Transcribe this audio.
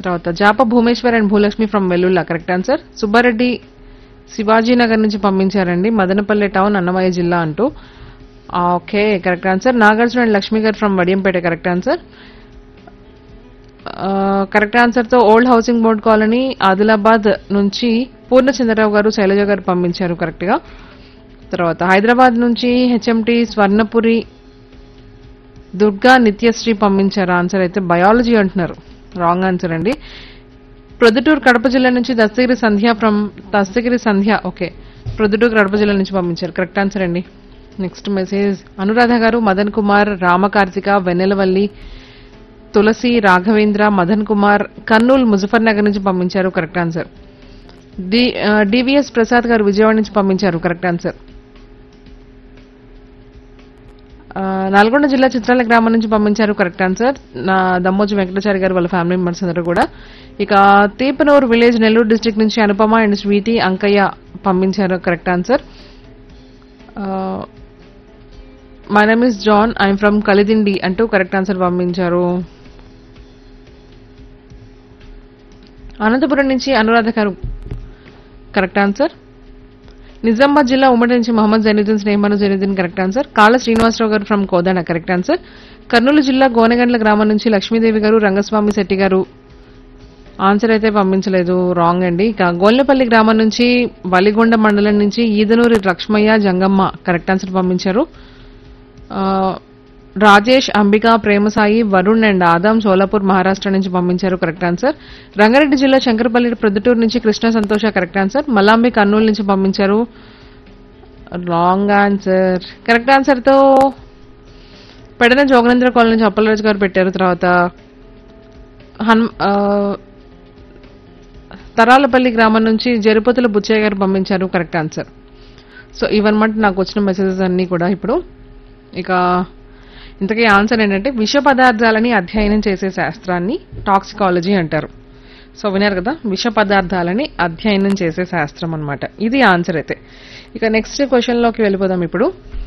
తర్వాత జాప Bhumeshwar and Bhulakshmi from Vellulla correct answer Subbareddy Shivajinagar నుంచి పంపించారండి మదనపల్లె టౌన్ అన్నమయ్య జిల్లా అంటూ okay correct answer Nagarjuna and Lakshmi garu from Vadiyampeta correct answer correct ఆన్సర్తో old housing board colony Adilabad నుంచి పూర్ణచంద్రరావు గారు శైలజ గారు పంపించారు కరెక్ట్గా తర్వాత హైదరాబాద్ నుంచి హెచ్ఎంటి స్వర్ణపురి దుర్గా నిత్యశ్రీ పంపించారు ఆన్సర్ అయితే బయాలజీ అంటున్నారు రాంగ్ ఆన్సర్ అండి ప్రొద్దుటూరు కడప జిల్లా నుంచి దస్తగిరి సంధ్య ఫ్రమ్ దస్తగిరి సంధ్య ఓకే ప్రొద్దుటూరు కడప జిల్లా నుంచి పంపించారు కరెక్ట్ ఆన్సర్ అండి నెక్స్ట్ మెసేజ్ అనురాధ గారు మదన్ కుమార్ రామకార్తిక వెన్నెలవల్లి తులసి రాఘవేంద్ర మదన్ కుమార్ కర్నూలు ముజఫర్ నగర్ నుంచి పంపించారు correct answer D DVS Prasad garu Vijayawada నుంచి పంపించారు కరెక్ట్ ఆన్సర్ ఆ, నల్గొండ జిల్లా చిత్రాల గ్రామం నుంచి పంపించారు కరెక్ట్ ఆన్సర్ నా దమ్మోజు వెంకటాచారి గారు వాళ్ళ ఫ్యామిలీ మెంబర్స్ అందరూ కూడా ఇక తీపనూరు విలేజ్ నెల్లూరు డిస్ట్రిక్ట్ నుంచి అనుపమ అండ్ స్వీటీ అంకయ్య పంపించారు correct answer my name is John I'm from Kalidindi అంటూ కరెక్ట్ ఆన్సర్ పంపించారు అనంతపురం నుంచి అనురాధ గారు కరెక్ట్ ఆన్సర్ నిజామాబాద్ జిల్లా ఉమ్మడి నుంచి మహమ్మద్ జైనుద్దీన్ స్నేహమాను Zainuddin correct answer Kalla Srinivasa Rao garu from Kodad correct answer Kurnool జిల్లా గోనెగండ్ల గ్రామం నుంచి లక్ష్మీదేవి గారు రంగస్వామి శెట్టి గారు ఆన్సర్ అయితే పంపించలేదు రాంగ్ అండి ఇక గోల్నపల్లి గ్రామం నుంచి వలిగొండ మండలం నుంచి ఈదనూరి లక్ష్మయ్య జంగమ్మ కరెక్ట్ ఆన్సర్ పంపించారు ఆ, రాజేష్ అంబిక ప్రేమసాయి వరుణ్ అండ్ ఆదాం సోలాపూర్ మహారాష్ట్ర నుంచి పంపించారు కరెక్ట్ ఆన్సర్ రంగారెడ్డి జిల్లా శంకరపల్లి ప్రొద్దుటూరు నుంచి కృష్ణ సంతోష కరెక్ట్ ఆన్సర్ మలాంబి కర్నూలు నుంచి పంపించారు రాంగ్ ఆన్సర్ కరెక్ట్ ఆన్సర్తో పెడన జోగనేంద్ర కాలనీ నుంచి అప్పలరాజు గారు పెట్టారు తర్వాత హన్ ఆ, తరాలపల్లి గ్రామం నుంచి జరుపతుల బుచ్చయ్య గారు పంపించారు కరెక్ట్ ఆన్సర్ సో ఇవన్నమాట నాకు వచ్చిన మెసేజెస్ అన్నీ కూడా ఇప్పుడు ఇక ఇంతకీ ఆన్సర్ ఏంటంటే విష పదార్థాలని అధ్యయనం చేసే శాస్త్రాన్ని టాక్సికాలజీ అంటారు సో విన్నారు కదా విష పదార్థాలని అధ్యయనం చేసే శాస్త్రం అన్నమాట ఇది ఆన్సర్ అయితే ఇక నెక్స్ట్ క్వశ్చన్లోకి వెళ్ళిపోదాం ఇప్పుడు